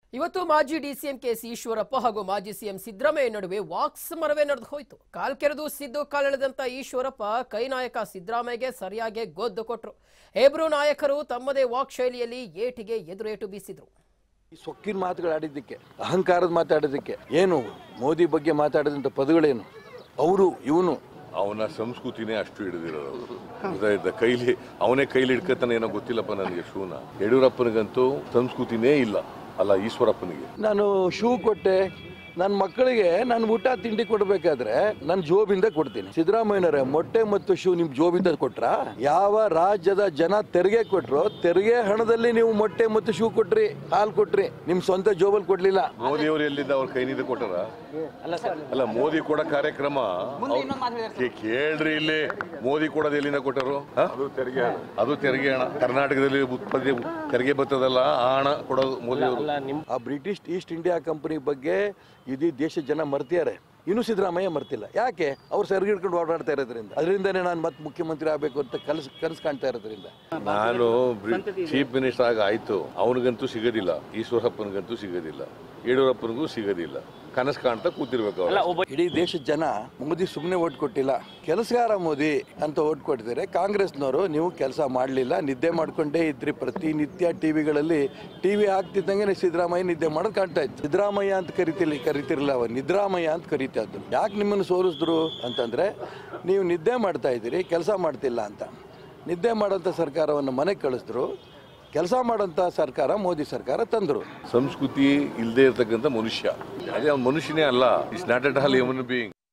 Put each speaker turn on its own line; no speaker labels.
ಇವತ್ತು ಮಾಜಿ DCM KC Eshwarappa ಹಾಗೂ ಮಾಜಿ ಸಿಎಂ ಸಿದ್ದರಾಮಯ್ಯ ನಡುವೆ ವಾಕ್ಸಮರವೇ ನಡೆದು ಹೋಯಿತು ಕಾಲ್ಕೆರೆದು ಸಿದ್ದು ಕಾಲೆಳೆದಂತ ಈಶ್ವರಪ್ಪ ಕೈ ನಾಯಕ ಸಿದ್ದರಾಮಯ್ಯಗೆ ಸರಿಯಾಗಿ ಗೊದ್ದು ಕೊಟ್ರು ಹೇಬ್ರು ನಾಯಕರು ತಮ್ಮದೇ ವಾಕ್ ಶೈಲಿಯಲ್ಲಿ ಏಟಿಗೆ ಎದುರೇಟು ಬೀಸಿದ್ರು
ಈ ಸೊಕ್ಕಿನ ಮಾತುಗಳು ಆಡಿದ್ದಕ್ಕೆ ಅಹಂಕಾರದ ಮಾತಾಡೋದಕ್ಕೆ ಏನು ಮೋದಿ ಬಗ್ಗೆ ಮಾತಾಡಿದಂಥ ಪದಗಳೇನು ಅವರು ಇವನು
ಅವನ ಸಂಸ್ಕೃತಿನೇ ಅಷ್ಟು ಹಿಡಿದಿರೋದು ಗೊತ್ತಾಯ್ತಾ ಕೈಲಿ ಅವನೇ ಕೈಲಿ ಹಿಡ್ಕತಾನೆ ಏನೋ ಗೊತ್ತಿಲ್ಲಪ್ಪ ನನಗೆ ಶೂನ ಯಡಿಯೂರಪ್ಪನಿಗಂತೂ ಸಂಸ್ಕೃತಿನೇ ಇಲ್ಲ ಅಲ್ಲ ಈಶ್ವರಪ್ಪನಿಗೆ
ನಾನು ಶೂ ಕೊಟ್ಟೆ ನನ್ನ ಮಕ್ಕಳಿಗೆ ನಾನು ಊಟ ತಿಂಡಿ ಕೊಡಬೇಕಾದ್ರೆ ನನ್ನ ಜೋಬಿಂದ ಕೊಡ್ತೀನಿ ಸಿದ್ದರಾಮಯ್ಯನವರೇ ಮೊಟ್ಟೆ ಮತ್ತು ಶೂ ನಿಮ್ ಜೋಬಿಂದ ಕೊಟ್ರ ಯಾವ ರಾಜ್ಯದ ಜನ ತೆರಿಗೆ ಕೊಟ್ರು ತೆರಿಗೆ ಹಣದಲ್ಲಿ ನೀವು ಮೊಟ್ಟೆ ಮತ್ತು ಶೂ ಕೊಟ್ರಿ ಹಾಲು ಕೊಟ್ರಿ ನಿಮ್ ಸ್ವಂತ ಜೋಬಲ್ ಕೊಡ್ಲಿಲ್ಲ
ಮೋದಿ ಅವರು ಎಲ್ಲಿಂದ ಅವ್ರ ಕೈನಿಂದ ಕೊಟ್ಟಾರ ಅಲ್ಲ ಮೋದಿ ಕೊಡ ಕಾರ್ಯಕ್ರಮ ಕೇ- ಕೇಳ್ರಿ ಇಲ್ಲಿ ಮೋದಿ ಕೊಡೋದು ಎಲ್ಲಿಂದ ಕೊಟ್ಟರು ಅದು ತೆರಿಗೆ ಹಣ ಅದು ತೆರಿಗೆ ಹಣ ಕರ್ನಾಟಕದಲ್ಲಿ ಉತ್ಪತ್ತಿ ತೆರಿಗೆ ಬರ್ತದಲ್ಲ ಆ ಹಣ ಕೊಡೋದು ಮೋದಿ ಅವರು
ಆ ಬ್ರಿಟಿಷ್ ಈಸ್ಟ್ ಇಂಡಿಯಾ ಕಂಪನಿ ಬಗ್ಗೆ ಇಡೀ ದೇಶದ ಜನ ಮರ್ತಿದ್ದಾರೆ ಇನ್ನೂ ಸಿದ್ದರಾಮಯ್ಯ ಮರ್ತಿಲ್ಲ ಯಾಕೆ ಅವ್ರು ಸೆರಗಿ ಹಿಡ್ಕೊಂಡು ಓಡಾಡ್ತಾ ಇರೋದ್ರಿಂದ ಅದರಿಂದನೇ ನಾನು ಮತ್ತೆ ಮುಖ್ಯಮಂತ್ರಿ ಆಗಬೇಕು ಅಂತ ಕನಸು ಕನಸು ಕಾಣ್ತಾ ಇರೋದ್ರಿಂದ
ನಾನು ಚೀಫ್ ಮಿನಿಸ್ಟರ್ ಆಗ ಆಯ್ತು ಅವನಿಗಂತೂ ಸಿಗೋದಿಲ್ಲ ಈಶ್ವರಪ್ಪನಿಗಂತೂ ಸಿಗೋದಿಲ್ಲ ಯಡಿಯೂರಪ್ಪನಿಗೂ ಸಿಗೋದಿಲ್ಲ ಕನಸು ಕಾಣ್ತಾ ಕೂತಿರ್ಬೇಕು ಅವ್ರು
ಇಡೀ ದೇಶದ ಜನ ಮೋದಿ ಸುಮ್ಮನೆ ಓಟ್ ಕೊಟ್ಟಿಲ್ಲ ಕೆಲಸಗಾರ ಮೋದಿ ಅಂತ ಓಟ್ ಕೊಟ್ಟಿದ್ದಾರೆ ಕಾಂಗ್ರೆಸ್ನವರು ನೀವು ಕೆಲಸ ಮಾಡಲಿಲ್ಲ ನಿದ್ದೆ ಮಾಡ್ಕೊಂಡೇ ಇದ್ರಿ ಪ್ರತಿನಿತ್ಯ ಟಿವಿಗಳಲ್ಲಿ ಟಿವಿ ಹಾಕ್ತಿದ್ದಂಗೆ ಸಿದ್ದರಾಮಯ್ಯ ನಿದ್ದೆ ಮಾಡೋದು ಕಾಣ್ತಾ ಇತ್ತು ಸಿದ್ದರಾಮಯ್ಯ ಅಂತ ಕರಿತಿರ್ಲಿ ಕರಿತಿರ್ಲಿಲ್ಲ ಅವ ನಿದ್ರಾಮಯ್ಯ ಅಂತ ಕರಿತಾ ಇದ್ರು ಯಾಕೆ ನಿಮ್ಮನ್ನು ಸೋಲಿಸಿದ್ರು ಅಂತಂದ್ರೆ ನೀವು ನಿದ್ದೆ ಮಾಡ್ತಾ ಇದ್ದೀರಿ ಕೆಲಸ ಮಾಡ್ತಿಲ್ಲ ಅಂತ ನಿದ್ದೆ ಮಾಡೋಂಥ ಸರ್ಕಾರವನ್ನು ಮನೆಗೆ ಕಳಿಸಿದ್ರು ಕೆಲಸ ಮಾಡೋಂಥ ಸರ್ಕಾರ ಮೋದಿ ಸರ್ಕಾರ ತಂದರು
ಸಂಸ್ಕೃತಿ ಇಲ್ಲದೆ ಇರ್ತಕ್ಕಂಥ ಮನುಷ್ಯ ಅದೇ ಅವ್ನು ಮನುಷ್ಯನೇ ಅಲ್ಲ is not at all human being